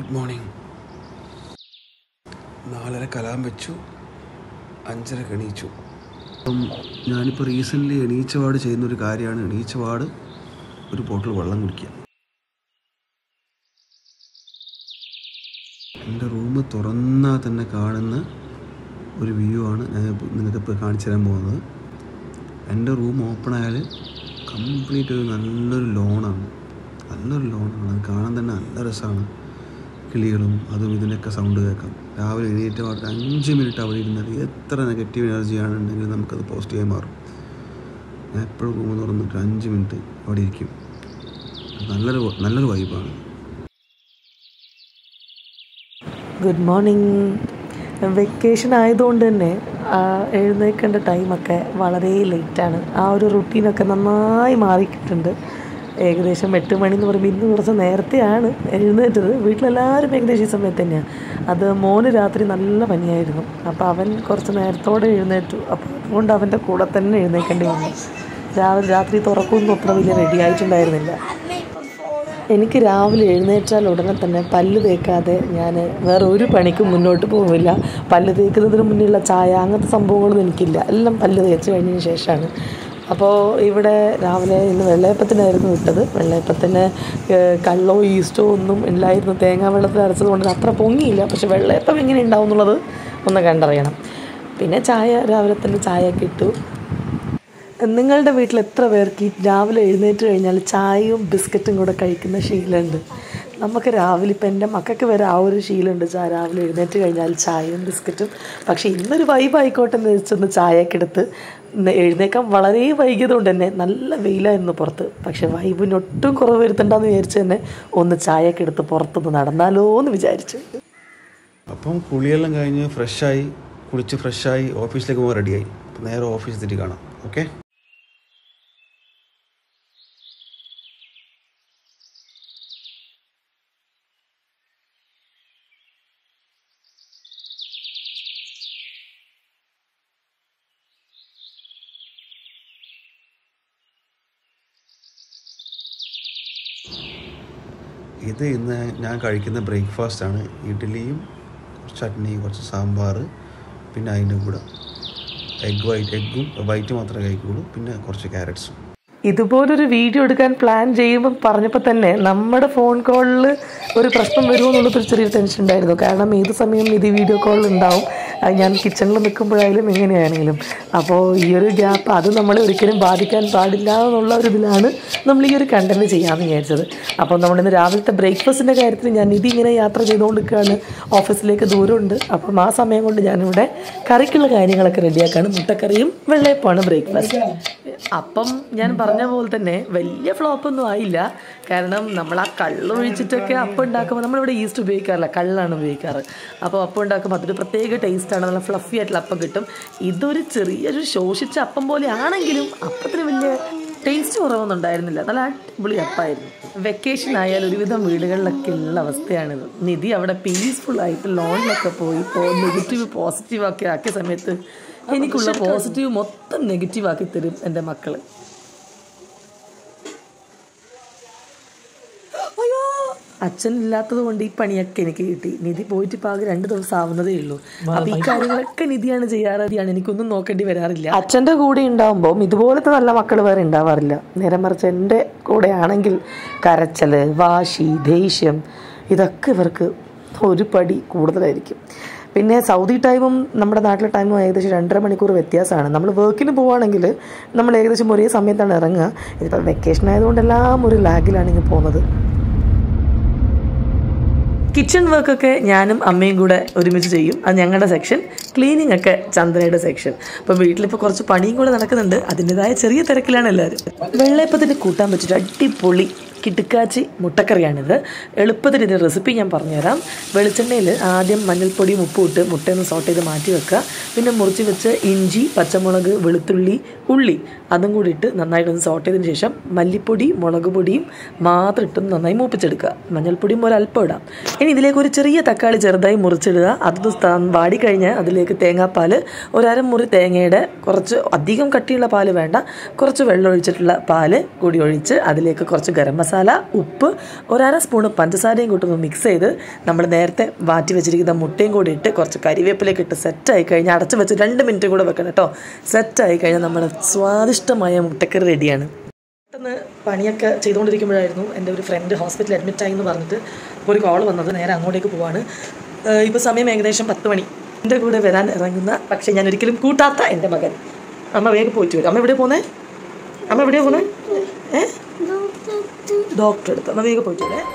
good morning നാലര കലാം വെച്ചു അഞ്ചരക്ക് എണീച്ചു അപ്പം ഞാനിപ്പോൾ റീസെൻ്റ്ലി എണീച്ചപാട് ചെയ്യുന്നൊരു കാര്യമാണ് എണീച്ചപാട് ഒരു ബോട്ടിൽ വെള്ളം കുടിക്കുക എൻ്റെ റൂം തുറന്നാൽ തന്നെ കാണുന്ന ഒരു വ്യൂ ആണ് ഞാൻ നിങ്ങൾക്കിപ്പോൾ കാണിച്ചു തരാൻ പോകുന്നത് എൻ്റെ റൂം ഓപ്പൺ ആയാൽ കംപ്ലീറ്റ് ഒരു നല്ലൊരു ലോണാണ് നല്ലൊരു ലോണാണ് അത് കാണാൻ തന്നെ നല്ല രസമാണ് കിളികളും അതും ഇതിൻ്റെയൊക്കെ സൗണ്ട് കേൾക്കാം രാവിലെ എണീറ്റ് പാട്ട് അഞ്ച് മിനിറ്റ് അവിടെ ഇരുന്നാൽ എത്ര നെഗറ്റീവ് എനർജി ആണെന്നുണ്ടെങ്കിൽ നമുക്കത് പോസിറ്റീവായി മാറും ഞാൻ എപ്പോഴും റൂം തുറന്നിട്ട് അഞ്ച് മിനിറ്റ് അവിടെ ഇരിക്കും നല്ലൊരു നല്ലൊരു വൈബാണ് ഗുഡ് മോർണിംഗ് വെക്കേഷൻ ആയതുകൊണ്ട് തന്നെ ആ, എഴുന്നേൽക്കേണ്ട ടൈമൊക്കെ വളരെ ലേറ്റാണ് ആ ഒരു റുട്ടീനൊക്കെ നന്നായി മാറിയിട്ടുണ്ട് ഏകദേശം എട്ട് മണി എന്ന് പറയുമ്പോൾ ഇന്ന് കുറച്ച് നേരത്തെയാണ് എഴുന്നേറ്റത് വീട്ടിലെല്ലാവരും ഏകദേശം ഈ സമയത്ത് തന്നെയാണ് അത് മോന് രാത്രി നല്ല പനിയായിരുന്നു അപ്പോൾ അവൻ കുറച്ച് നേരത്തോടെ എഴുന്നേറ്റു അപ്പോൾ അതുകൊണ്ട് അവൻ്റെ കൂടെ തന്നെ എഴുന്നേൽക്കേണ്ടി വന്നു രാവിലെ രാത്രി തുറക്കൊന്നും അത്ര വലിയ റെഡി ആയിട്ടുണ്ടായിരുന്നില്ല എനിക്ക് രാവിലെ എഴുന്നേറ്റാൽ ഉടനെ തന്നെ പല്ല് തേക്കാതെ ഞാൻ വേറെ ഒരു പണിക്കും മുന്നോട്ട് പോവില്ല പല്ല് തേക്കുന്നതിന് മുന്നിലുള്ള ചായ അങ്ങനത്തെ സംഭവങ്ങളൊന്നും എനിക്കില്ല എല്ലാം പല്ല് തേച്ച് കഴിഞ്ഞതിന് ശേഷമാണ് അപ്പോൾ ഇവിടെ രാവിലെ ഇന്ന് വെള്ളയപ്പത്തിനായിരുന്നു വിട്ടത് വെള്ളയപ്പത്തിന് ഏഹ്, കള്ളോ ഈസ്റ്റോ ഒന്നും ഇല്ലായിരുന്നു തേങ്ങാ വെള്ളത്തിൽ അരച്ചത് കൊണ്ട് അത്ര പൊങ്ങിയില്ല പക്ഷെ വെള്ളയപ്പം എങ്ങനെ ഉണ്ടാവും എന്നുള്ളത് ഒന്ന് കണ്ടറിയണം പിന്നെ ചായ രാവിലെ തന്നെ ചായയൊക്കെ ഇട്ടു നിങ്ങളുടെ വീട്ടിൽ എത്ര പേർക്ക് ഈ രാവിലെ എഴുന്നേറ്റ് കഴിഞ്ഞാൽ ചായയും ബിസ്ക്കറ്റും കൂടെ കഴിക്കുന്ന ശീലമുണ്ട് നമുക്ക് രാവിലെ ഇപ്പം എൻ്റെ മക്കൾക്ക് വരെ ആ ഒരു ശീലമുണ്ട് ചാ രാവിലെ എഴുന്നേറ്റ് കഴിഞ്ഞാൽ ചായയും ബിസ്ക്കറ്റും പക്ഷേ ഇന്നൊരു വൈബ് ആയിക്കോട്ടെ എന്ന് വെച്ചൊന്ന് ചായയൊക്കെ എടുത്ത് ഇന്ന് എഴുന്നേക്കാൻ വളരെ വൈകിയതുകൊണ്ട് തന്നെ നല്ല വെയിലായിരുന്നു പുറത്ത് പക്ഷേ വൈബിന് ഒട്ടും കുറവ് വരുത്തണ്ടെന്ന് വിചാരിച്ച് തന്നെ ഒന്ന് ചായയൊക്കെ എടുത്ത് പുറത്തൊന്ന് നടന്നാലോ എന്ന് വിചാരിച്ചു അപ്പം കുളിയെല്ലാം കഴിഞ്ഞ് ഫ്രഷായി കുളിച്ച് ഫ്രഷായി ഓഫീസിലേക്ക് പോകാൻ റെഡിയായി അപ്പം നേരെ ഓഫീസിൽ എത്തിയിട്ട് കാണാം ഓക്കെ ഇത് ഇന്ന് ഞാൻ കഴിക്കുന്ന ബ്രേക്ക്ഫാസ്റ്റ് ആണ് ഇഡ്ഡലിയും കുറച്ച് ചട്നി കുറച്ച് സാമ്പാർ പിന്നെ അതിൻ്റെ കൂടെ എഗ് വൈറ്റ് എഗ്ഗും വൈറ്റ് മാത്രമേ കഴിക്കുള്ളൂ പിന്നെ കുറച്ച് ക്യാരറ്റ്സും ഇതുപോലൊരു വീഡിയോ എടുക്കാൻ പ്ലാൻ ചെയ്യുമ്പോൾ പറഞ്ഞപ്പോൾ തന്നെ നമ്മുടെ ഫോൺ കോളിൽ ഒരു പ്രശ്നം വരുമോ എന്നുള്ളൊരു ചെറിയൊരു ടെൻഷൻ ഉണ്ടായിരുന്നു കാരണം ഏത് സമയം ഇത് വീഡിയോ കോളിൽ ഉണ്ടാവും അത് ഞാൻ കിച്ചണിൽ നിൽക്കുമ്പോഴായാലും എങ്ങനെയാണെങ്കിലും അപ്പോൾ ഈ ഒരു ഗ്യാപ്പ് അത് നമ്മളെ ഒരിക്കലും ബാധിക്കാൻ പാടില്ല എന്നുള്ള ഒരു ഇതിലാണ് നമ്മൾ ഈ ഒരു കണ്ടന്റ് ചെയ്യാമെന്ന് വിചാരിച്ചത് അപ്പോൾ നമ്മളിന്ന് രാവിലത്തെ ബ്രേക്ക്ഫാസ്റ്റിൻ്റെ കാര്യത്തിൽ ഞാൻ ഇത് ഇങ്ങനെ യാത്ര ചെയ്തുകൊണ്ട് നിൽക്കുകയാണ് ഓഫീസിലേക്ക് ദൂരമുണ്ട് അപ്പം ആ സമയം കൊണ്ട് ഞാനിവിടെ കറിക്കുള്ള കാര്യങ്ങളൊക്കെ റെഡിയാക്കാണ് മുട്ടക്കറിയും വെള്ളയപ്പമാണ് ബ്രേക്ക്ഫാസ്റ്റ് അപ്പം ഞാൻ പറഞ്ഞ പോലെ തന്നെ വലിയ ഫ്ലോപ്പൊന്നും ആയില്ല കാരണം നമ്മൾ ആ കള്ള് ഒഴിച്ചിട്ടൊക്കെ അപ്പം ഉണ്ടാക്കുമ്പോൾ നമ്മളിവിടെ ഈസ്റ്റ് ഉപയോഗിക്കാറില്ല കള്ളാണ് ഉപയോഗിക്കാറ് അപ്പോൾ അപ്പം ഉണ്ടാക്കുമ്പോൾ അതൊരു പ്രത്യേക ടേസ്റ്റാണ് നല്ല ഫ്ലഫി ആയിട്ടുള്ള അപ്പം കിട്ടും ഇതൊരു ചെറിയൊരു ശോഷിച്ച അപ്പം പോലെ ആണെങ്കിലും അപ്പത്തിന് വലിയ ടേസ്റ്റ് കുറവൊന്നും ഉണ്ടായിരുന്നില്ല നല്ല അടിപൊളി അപ്പായിരുന്നു വെക്കേഷൻ ആയാൽ ഒരുവിധം വീടുകളിലൊക്കെ ഉള്ള അവസ്ഥയാണിത് നിധി അവിടെ പീസ്ഫുൾ ആയിട്ട് ലോണിലൊക്കെ പോയി ഇപ്പോൾ നെഗറ്റീവ് പോസിറ്റീവ് ഒക്കെ ആക്കിയ സമയത്ത് എനിക്കുള്ള പോസിറ്റീവ് മൊത്തം നെഗറ്റീവ് ആക്കി തരും എൻ്റെ മക്കള് അച്ഛൻ ഇല്ലാത്തത് കൊണ്ട് ഈ പണിയൊക്കെ എനിക്ക് കിട്ടി നിധി പോയിട്ട് ഇപ്പൊ ആകെ രണ്ട് ദിവസം ആവുന്നതേ ഉള്ളൂ അപ്പൊ ഈ കാര്യങ്ങളൊക്കെ നിധിയാണ് ചെയ്യാറ് നിധിയാണ് എനിക്കൊന്നും നോക്കേണ്ടി വരാറില്ല അച്ഛന്റെ കൂടെ ഉണ്ടാവുമ്പോൾ ഇതുപോലത്തെ നല്ല മക്കൾ വേറെ ഉണ്ടാവാറില്ല നേരെ മറിച്ച് എൻ്റെ കൂടെ ആണെങ്കിൽ കരച്ചല് വാശി ദേഷ്യം ഇതൊക്കെ ഇവർക്ക് ഒരു പടി കൂടുതലായിരിക്കും പിന്നെ സൗദി ടൈമും നമ്മുടെ നാട്ടിലെ ടൈമും ഏകദേശം രണ്ടര മണിക്കൂർ വ്യത്യാസമാണ് നമ്മൾ വർക്കിന് പോവുകയാണെങ്കിൽ നമ്മൾ ഏകദേശം ഒരേ സമയത്താണ് ഇറങ്ങുക ഇതിപ്പോൾ വെക്കേഷൻ ആയതുകൊണ്ട് എല്ലാം ഒരു ലാഗിലാണ് ഇങ്ങനെ പോകുന്നത് കിച്ചൺ വർക്കൊക്കെ ഞാനും അമ്മയും കൂടെ ഒരുമിച്ച് ചെയ്യും അത് ഞങ്ങളുടെ സെക്ഷൻ ക്ലീനിങ് ഒക്കെ ചന്ദ്രയുടെ സെക്ഷൻ അപ്പോൾ വീട്ടിലിപ്പോൾ കുറച്ച് പണിയും കൂടെ നടക്കുന്നുണ്ട് അതിൻ്റെതായ ചെറിയ തിരക്കിലാണ് എല്ലാവരും വെള്ളയപ്പത്തിന് കൂട്ടാൻ പറ്റിയിട്ട് അടിപൊളി കിടുക്കാച്ചി മുട്ടക്കറിയാണിത് എളുപ്പത്തിൽ ഇതിൻ്റെ റെസിപ്പി ഞാൻ പറഞ്ഞുതരാം വെളിച്ചെണ്ണയിൽ ആദ്യം മഞ്ഞൾപ്പൊടിയും ഉപ്പും ഇട്ട് മുട്ടയൊന്ന് സോട്ട് ചെയ്ത് മാറ്റി വെക്കുക പിന്നെ മുറിച്ച് വെച്ച് ഇഞ്ചി പച്ചമുളക് വെളുത്തുള്ളി ഉള്ളി അതും കൂടി ഇട്ട് നന്നായിട്ടൊന്ന് സോട്ട് ചെയ്തതിന് ശേഷം മല്ലിപ്പൊടി മുളക് പൊടിയും മാത്രം ഇട്ടൊന്ന് നന്നായി മൂപ്പിച്ചെടുക്കുക മഞ്ഞൾപ്പൊടിയും ഒരല്പം ഇടാം ഇനി ഇതിലേക്ക് ഒരു ചെറിയ തക്കാളി ചെറുതായി മുറിച്ചിടുക അതൊന്ന് സ്ഥാ- വാടിക്കഴിഞ്ഞാൽ അതിലേക്ക് തേങ്ങാപ്പാൽ ഒരമുറി തേങ്ങയുടെ കുറച്ച് അധികം കട്ടിയുള്ള പാല് വേണ്ട കുറച്ച് വെള്ളം ഒഴിച്ചിട്ടുള്ള പാല് കൂടി ഒഴിച്ച് അതിലേക്ക് കുറച്ച് ഗരം മസാല ഉപ്പ് ഒരര സ്പൂണ് പഞ്ചസാരയും കൂട്ടൊന്ന് മിക്സ് ചെയ്ത് നമ്മൾ നേരത്തെ വാറ്റി വെച്ചിരിക്കുന്ന മുട്ടയും കൂടി ഇട്ട് കുറച്ച് കരിവേപ്പിലേക്ക് ഇട്ട് സെറ്റായി കഴിഞ്ഞാൽ അടച്ച് വെച്ച് രണ്ട് മിനിറ്റ് കൂടെ വെക്കണം കേട്ടോ സെറ്റായി കഴിഞ്ഞാൽ നമ്മുടെ സ്വാദിഷ്ടമായ മുട്ടക്കറി റെഡിയാണ് പെട്ടെന്ന് പണിയൊക്കെ ചെയ്തുകൊണ്ടിരിക്കുമ്പോഴായിരുന്നു എൻ്റെ ഒരു ഫ്രണ്ട് ഹോസ്പിറ്റലിൽ അഡ്മിറ്റ് ആയി എന്ന് പറഞ്ഞിട്ട് ഒരു കോൾ വന്നത് നേരെ അങ്ങോട്ടേക്ക് പോവാണ് ഇപ്പോൾ സമയം ഏകദേശം പത്ത് മണി എൻ്റെ കൂടെ വരാൻ ഇറങ്ങുന്ന പക്ഷേ ഞാൻ ഒരിക്കലും കൂട്ടാത്ത എൻ്റെ മകൻ അമ്മ വേഗം പോയിട്ട് വരും അമ്മ എവിടെ പോന്നേ അമ്മ എവിടെയാ പോന്നേ ഏ ഡോക്ടർ അടുത്ത് അമ്മ വേഗം പോയിട്ട് വരേ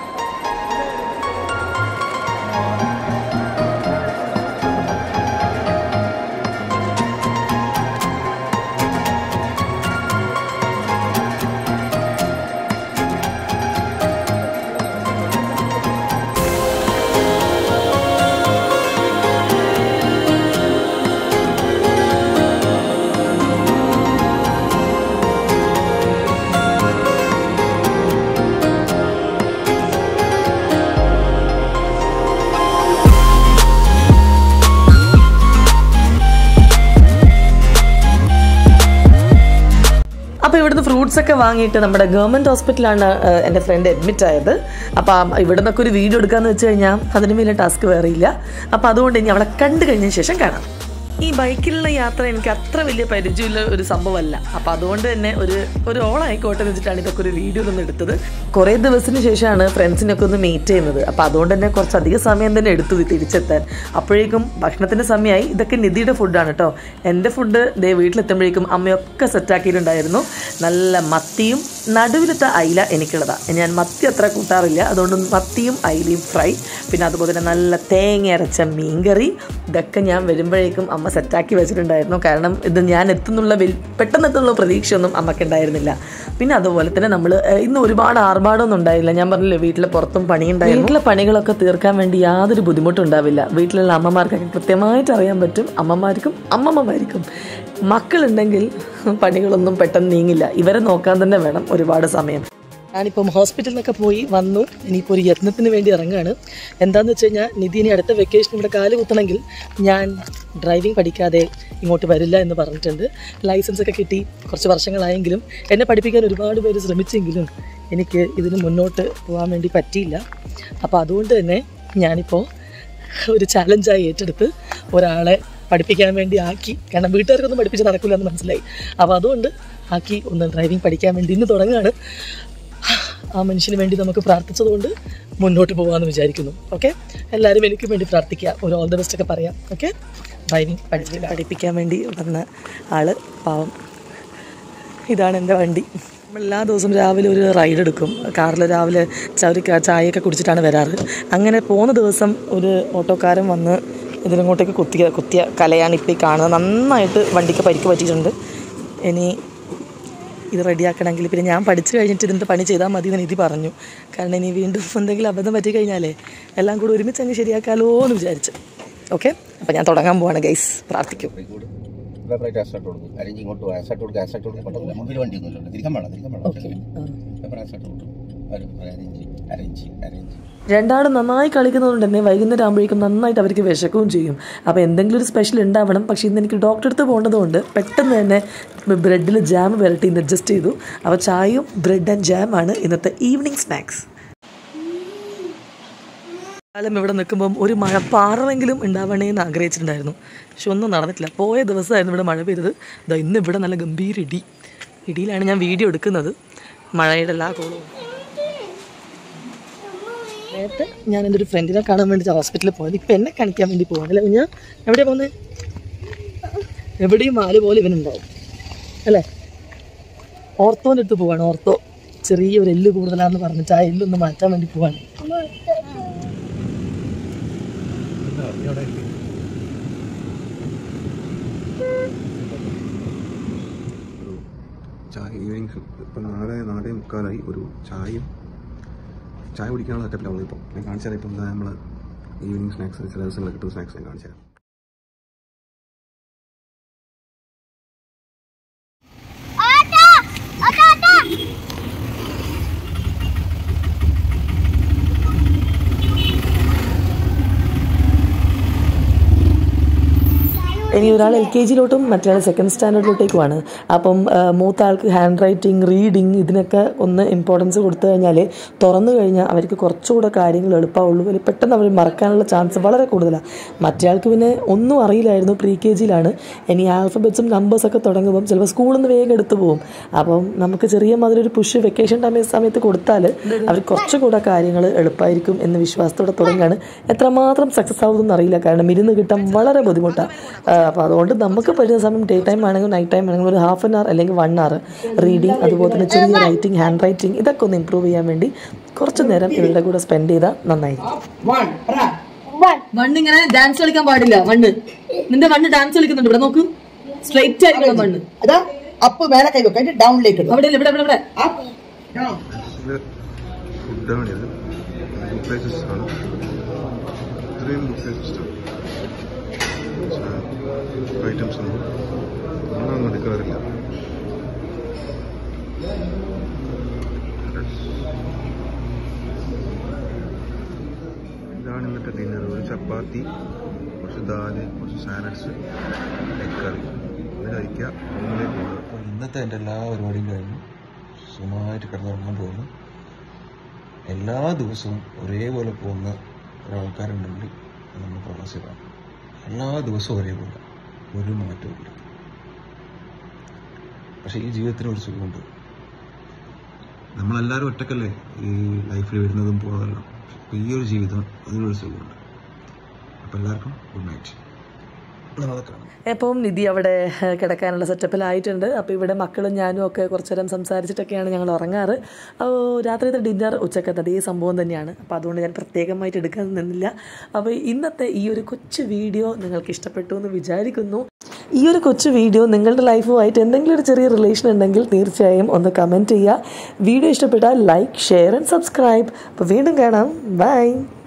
അപ്പോൾ ഇവിടുന്ന് ഫ്രൂട്ട്സ് ഒക്കെ വാങ്ങിയിട്ട് നമ്മുടെ ഗവൺമെൻറ് ഹോസ്പിറ്റലാണ് ഏഹ്, എൻ്റെ ഫ്രണ്ട് അഡ്മിറ്റ് ആയത് അപ്പോൾ ഇവിടെ നിന്നൊക്കെ ഒരു വീഡിയോ എടുക്കാന്ന് വെച്ച് കഴിഞ്ഞാൽ അതിന് വലിയ ടാസ്ക് വേറെ ഇല്ല അപ്പോൾ അതുകൊണ്ട് ഇനി അവളെ കണ്ടു കഴിഞ്ഞ ശേഷം കാണാം ഈ ബൈക്കിലുള്ള യാത്ര എനിക്ക് അത്ര വലിയ പരിചയമുള്ള ഒരു സംഭവമല്ല അപ്പോൾ അതുകൊണ്ട് തന്നെ ഒരു ഒരു ഓളായിക്കോട്ടെ എന്ന് വെച്ചിട്ടാണ് ഇതൊക്കെ ഒരു വീഡിയോ ഒന്ന് എടുത്തത് കുറേ ദിവസത്തിന് ശേഷമാണ് ഫ്രണ്ട്സിനൊക്കെ ഒന്ന് മീറ്റ് ചെയ്യുന്നത് അപ്പോൾ അതുകൊണ്ട് തന്നെ കുറച്ചധികം സമയം തന്നെ എടുത്തു ഇത് തിരിച്ചെത്താൻ അപ്പോഴേക്കും ഭക്ഷണത്തിൻ്റെ സമയമായി ഇതൊക്കെ നിധിയുടെ ഫുഡാണ് കേട്ടോ എൻ്റെ ഫുഡ് ദേ വീട്ടിലെത്തുമ്പോഴേക്കും അമ്മയൊക്കെ സെറ്റാക്കിയിട്ടുണ്ടായിരുന്നു നല്ല മത്തിയും നടുവിലത്തെ അയില എനിക്കുള്ളതാണ് ഞാൻ മത്തി അത്ര കൂട്ടാറില്ല അതുകൊണ്ട് മത്തിയും അയിലയും ഫ്രൈ പിന്നെ അതുപോലെ തന്നെ നല്ല തേങ്ങ അരച്ച മീൻകറി ഇതൊക്കെ ഞാൻ വരുമ്പോഴേക്കും അമ്മ സെറ്റാക്കി വെച്ചിട്ടുണ്ടായിരുന്നു കാരണം ഇത് ഞാൻ എത്തുന്നുള്ള വെൽ പെട്ടെന്ന് എത്തുന്നുള്ള പ്രതീക്ഷയൊന്നും അമ്മക്കുണ്ടായിരുന്നില്ല പിന്നെ അതുപോലെ തന്നെ നമ്മൾ ഇന്ന് ഒരുപാട് ആർഭാടമൊന്നും ഉണ്ടായില്ല ഞാൻ പറഞ്ഞില്ലേ വീട്ടിലെ പുറത്തും പണിയുണ്ടായിരുന്നു വീട്ടിലെ പണികളൊക്കെ തീർക്കാൻ വേണ്ടി യാതൊരു ബുദ്ധിമുട്ടും ഉണ്ടാവില്ല വീട്ടിലുള്ള അമ്മമാർക്കൊക്കെ കൃത്യമായിട്ട് അറിയാൻ പറ്റും അമ്മമാർക്കും അമ്മമ്മമാർക്കും മക്കളുണ്ടെങ്കിൽ പണികളൊന്നും പെട്ടെന്ന് നീങ്ങില്ല ഇവരെ നോക്കാൻ തന്നെ വേണം ഒരുപാട് സമയം ഞാനിപ്പം ഹോസ്പിറ്റലിലൊക്കെ പോയി വന്നു ഇനിയിപ്പോൾ ഒരു യത്നത്തിന് വേണ്ടി ഇറങ്ങുകയാണ് എന്താണെന്ന് വെച്ച് കഴിഞ്ഞാൽ നിധി ഇനി അടുത്ത വെക്കേഷൻ ഇവിടെ കാല് കുത്തണമെങ്കിൽ ഞാൻ ഡ്രൈവിംഗ് പഠിക്കാതെ ഇങ്ങോട്ട് വരില്ല എന്ന് പറഞ്ഞിട്ടുണ്ട് ലൈസൻസ് ഒക്കെ കിട്ടി കുറച്ച് വർഷങ്ങളായെങ്കിലും എന്നെ പഠിപ്പിക്കാൻ ഒരുപാട് പേര് ശ്രമിച്ചെങ്കിലും എനിക്ക് ഇതിന് മുന്നോട്ട് പോകാൻ വേണ്ടി പറ്റിയില്ല അപ്പോൾ അതുകൊണ്ട് തന്നെ ഞാനിപ്പോൾ ഒരു ചാലഞ്ചായി ഏറ്റെടുത്ത് ഒരാളെ പഠിപ്പിക്കാൻ വേണ്ടി ആക്കി കാരണം വീട്ടുകാർക്കൊന്നും പഠിപ്പിച്ച് നടക്കില്ല എന്ന് മനസ്സിലായി അപ്പോൾ അതുകൊണ്ട് ആക്കി ഒന്ന് ഡ്രൈവിംഗ് പഠിക്കാൻ വേണ്ടി ഇന്ന് തുടങ്ങുകയാണ് ആ മനുഷ്യന് വേണ്ടി നമുക്ക് പ്രാർത്ഥിച്ചതുകൊണ്ട് മുന്നോട്ട് പോകാമെന്ന് വിചാരിക്കുന്നു ഓക്കെ എല്ലാവരും എനിക്ക് വേണ്ടി പ്രാർത്ഥിക്കുക ഒരു ഓൾ ദ ബെസ്റ്റ് ഒക്കെ പറയാം ഓക്കെ ഡ്രൈവിംഗ് പഠിപ്പില്ല പഠിപ്പിക്കാൻ വേണ്ടി വന്ന ആള് പാവം ഇതാണ് എൻ്റെ വണ്ടി നമ്മൾ എല്ലാ ദിവസവും രാവിലെ ഒരു റൈഡ് എടുക്കും കാറിൽ രാവിലെ ച- ഒരു ക- ചായയൊക്കെ കുടിച്ചിട്ടാണ് വരാറ് അങ്ങനെ പോകുന്ന ദിവസം ഒരു ഓട്ടോക്കാരൻ വന്ന് ഇതിലങ്ങോട്ടേക്ക് കുത്തിയ കുത്തിയ കലയാണ് ഇപ്പോൾ ഈ കാണുന്നത് നന്നായിട്ട് വണ്ടിക്ക് പരിക്ക് പറ്റിയിട്ടുണ്ട് ഇനി ഇത് റെഡിയാക്കണമെങ്കിൽ പിന്നെ ഞാൻ പഠിച്ചു കഴിഞ്ഞിട്ട് ഇതിൻ്റെ പണി ചെയ്താൽ മതി എന്ന് നിധി പറഞ്ഞു കാരണം ഇനി വീണ്ടും എന്തെങ്കിലും അബദ്ധം പറ്റി കഴിഞ്ഞാലേ എല്ലാം കൂടി ഒരുമിച്ച് അങ്ങ് ശരിയാക്കാലോ എന്ന് വിചാരിച്ച് ഓക്കെ അപ്പോൾ ഞാൻ തുടങ്ങാൻ പോവാണ് ഗൈസ് പ്രാർത്ഥിക്കും പേപ്പറായിട്ട് ആസ്റ്റാർട്ട് കൊടുക്കും അരഞ്ച് ഇങ്ങോട്ട് പോകാം ആസ്റ്റാർട്ട് കൊടുക്കുക ആസ്റ്റാർട്ട് കൊടുക്കാൻ പറ്റില്ല മുമ്പിൽ വണ്ടി ഒന്നുമില്ല തിരിക്കാൻ വേണം തിരിക്കാൻ വേണം ഓക്കെ പേപ്പർ ആസ്റ്റാർട്ട് കൊടുക്കും അരഞ്ച് അരഞ്ച് അരഞ്ച് രണ്ടാളും നന്നായി കളിക്കുന്നതുകൊണ്ട് തന്നെ വൈകുന്നേരം ആകുമ്പോഴേക്കും നന്നായിട്ട് അവർക്ക് വിശക്കുകയും ചെയ്യും അപ്പോൾ എന്തെങ്കിലും ഒരു സ്പെഷ്യൽ ഉണ്ടാവണം പക്ഷേ ഇന്ന് എനിക്ക് ഡോക്ടറെ അടുത്ത് പോകേണ്ടതുകൊണ്ട് പെട്ടെന്ന് തന്നെ ബ്രെഡിൽ ജാം വരട്ടി ഇന്ന് അഡ്ജസ്റ്റ് ചെയ്തു അപ്പോൾ ചായയും ബ്രെഡ് ആൻഡ് ജാമാണ് ഇന്നത്തെ ഈവനിങ് സ്നാക്സ് കാലം ഇവിടെ നിൽക്കുമ്പം ഒരു മഴ പാറമെങ്കിലും ഉണ്ടാവണേ എന്ന് ആഗ്രഹിച്ചിട്ടുണ്ടായിരുന്നു പക്ഷെ ഒന്നും നടന്നിട്ടില്ല പോയ ദിവസമായിരുന്നു ഇവിടെ മഴ പെയ്തത് ഇതാ ഇന്ന് ഇവിടെ നല്ല ഗംഭീര ഇടി ഇടിയിലാണ് ഞാൻ വീഡിയോ എടുക്കുന്നത് മഴയുടെ എല്ലാ കോളവും നേരത്തെ ഞാൻ എൻ്റെ ഒരു ഫ്രണ്ടിനെ കാണാൻ വേണ്ടി ഹോസ്പിറ്റലിൽ പോയത് ഇപ്പം എന്നെ കാണിക്കാൻ വേണ്ടി പോവാണ് അല്ലേ ഞാൻ എവിടെയാണ് പോകുന്നത് എവിടെയും മാല് പോലെ ഇവനുണ്ടാവും അല്ലേ ഓർത്തോൻ്റെ അടുത്ത് പോവാണ് ഓർത്തോ ചെറിയൊരു എല്ല് കൂടുതലാണെന്ന് പറഞ്ഞിട്ട് ആ എല്ലൊന്ന് മാറ്റാൻ വേണ്ടി പോവാണ് ഒരു ചായ ഈവനിങ് ഇപ്പം നാല് നാലേ മുക്കാലായി ഒരു ചായയും ചായ കുടിക്കാനുള്ള സെറ്റപ്പിലാണ് നമ്മളിപ്പോൾ ഞാൻ കാണിച്ചു തരാം ഇപ്പം നമ്മൾ ഈവനിങ് സ്നാക്സ് ചില ദിവസങ്ങളിൽ കിട്ടുന്ന സ്നാക്സ് ഞാൻ കാണിച്ചു തരാം ഇനി ഒരാൾ എൽ കെ ജിയിലോട്ടും മറ്റൊരാൾ സെക്കൻഡ് സ്റ്റാൻഡേർഡിലോട്ടേക്കുമാണ് അപ്പം ആ, മൂത്ത ആൾക്ക് ഹാൻഡ് റൈറ്റിംഗ് റീഡിങ് ഇതിനൊക്കെ ഒന്ന് ഇമ്പോർട്ടൻസ് കൊടുത്തു കഴിഞ്ഞാൽ തുറന്നു കഴിഞ്ഞാൽ അവർക്ക് കുറച്ചുകൂടെ കാര്യങ്ങൾ എളുപ്പമുള്ളൂ അല്ലെങ്കിൽ പെട്ടെന്ന് അവർ മറക്കാനുള്ള ചാൻസ് വളരെ കൂടുതലാണ് മറ്റേ ആൾക്ക് പിന്നെ ഒന്നും അറിയില്ലായിരുന്നു പ്രീ കെ ജിയിലാണ് ഇനി ആൽഫബറ്റ്സും നമ്പേഴ്സൊക്കെ തുടങ്ങുമ്പം ചിലപ്പോൾ സ്കൂളിൽ നിന്ന് വേഗം എടുത്തു പോകും അപ്പം നമുക്ക് ചെറിയ മാതിരി ഒരു പുഷ് വെക്കേഷൻ ടൈം സമയത്ത് കൊടുത്താൽ അവർ കുറച്ചുകൂടെ കാര്യങ്ങൾ എളുപ്പമായിരിക്കും എന്ന് വിശ്വാസത്തോടെ തുടങ്ങുകയാണ് എത്രമാത്രം സക്സസ് ആവുമെന്ന് അറിയില്ല കാരണം ഇരുന്ന് കിട്ടാൻ വളരെ ബുദ്ധിമുട്ടാണ് അപ്പോൾ അതുകൊണ്ട് നമുക്ക് പറ്റുന്ന സമയം ഡേ ടൈം ആണെങ്കിലും നൈറ്റ് ടൈം ആണെങ്കിലും ഒരു ഹാഫ് ആൻ അവർ അല്ലെങ്കിൽ വൺ അവർ റീഡിങ് അതുപോലെ തന്നെ ചെറിയ റൈറ്റിംഗ് ഹാൻഡ് റൈറ്റിംഗ് ഇതൊക്കെ ഒന്ന് ഇമ്പ്രൂവ് ചെയ്യാൻ വേണ്ടി കുറച്ച് നേരം ഇവരുടെ കൂടെ സ്പെൻഡ് ചെയ്താൽ നന്നായിരിക്കും മണ്ണ് ഇങ്ങനെ ഡാൻസ് കളിക്കാൻ പാടില്ല മണ്ണ് നിന്റെ മണ്ണ് ഡാൻസ് കളിക്കുന്നുണ്ട് ഇവിടെ നോക്ക് സ്ട്രൈറ്റ് ആയിരിക്കണം മണ്ണ് അതാ അപ്പ് മേലെ കൈ വെക്കാം ഡൗണിലേക്ക് ഇടും അവിടെ ഇല്ല, ഇവിടെ ഇവിടെ ഇവിടെ അപ്പ് ഡൗൺ ഫുഡാണ് ഇത് ബുഫേ സിസ്റ്റമാണ് ഇത്രയും ബുഫേ സിസ്റ്റം ഐറ്റംസ് ഉണ്ട് ഒന്നും എടുക്കാറില്ല ഇതാണ് ഇന്നത്തെ ഡിന്നർ ഒരു ചപ്പാത്തി കുറച്ച് ദാല് കുറച്ച് സാലഡ്സ് എഗ് കറി ഇത് കഴിക്കുക റൂമിലേക്ക് പോകുക അപ്പോൾ ഇന്നത്തെ എൻ്റെ എല്ലാ പരിപാടിയും കഴിഞ്ഞു സുഖമായിട്ട് കിടന്നുറങ്ങാൻ പോകുന്നു എല്ലാ ദിവസവും ഒരേപോലെ പോകുന്ന ഒരാൾക്കാരുണ്ടെങ്കിൽ അത് നമ്മൾ പ്രവാസികളാണ് എല്ലാ ദിവസവും ഒരേപോലെ ഒരു മാറ്റവും ഇല്ല പക്ഷേ ഈ ജീവിതത്തിന് ഒരു സുഖമുണ്ട് നമ്മളെല്ലാവരും ഒറ്റക്കല്ലേ ഈ ലൈഫിൽ വരുന്നതും പോകുന്നതെല്ലാം അപ്പോൾ ഈ ഒരു ജീവിതം അതിനൊരു സുഖമുണ്ട് അപ്പോൾ എല്ലാവർക്കും ഗുഡ് നൈറ്റ് നാളെ കാണാം എപ്പം നിധി അവിടെ ഏഹ്, കിടക്കാനുള്ള സെറ്റപ്പിലായിട്ടുണ്ട് അപ്പോൾ ഇവിടെ മക്കളും ഞാനും ഒക്കെ കുറച്ചു നേരം സംസാരിച്ചിട്ടൊക്കെയാണ് ഞങ്ങൾ ഉറങ്ങാറ് അപ്പോൾ രാത്രിയത്തെ ഡിന്നർ ഉച്ചക്കത്തെ അതേ സംഭവം തന്നെയാണ് അപ്പോൾ അതുകൊണ്ട് ഞാൻ പ്രത്യേകമായിട്ട് എടുക്കാൻ നിന്നില്ല അപ്പോൾ ഇന്നത്തെ ഈ ഒരു കൊച്ചു വീഡിയോ നിങ്ങൾക്ക് ഇഷ്ടപ്പെട്ടു എന്ന് വിചാരിക്കുന്നു ഈ ഒരു കൊച്ചു വീഡിയോ നിങ്ങളുടെ ലൈഫുമായിട്ട് എന്തെങ്കിലും ഒരു ചെറിയ റിലേഷൻ ഉണ്ടെങ്കിൽ തീർച്ചയായും ഒന്ന് കമൻറ്റ് ചെയ്യുക വീഡിയോ ഇഷ്ടപ്പെട്ടാൽ ലൈക്ക് ഷെയർ ആൻഡ് സബ്സ്ക്രൈബ് അപ്പോൾ വീണ്ടും കാണാം ബൈ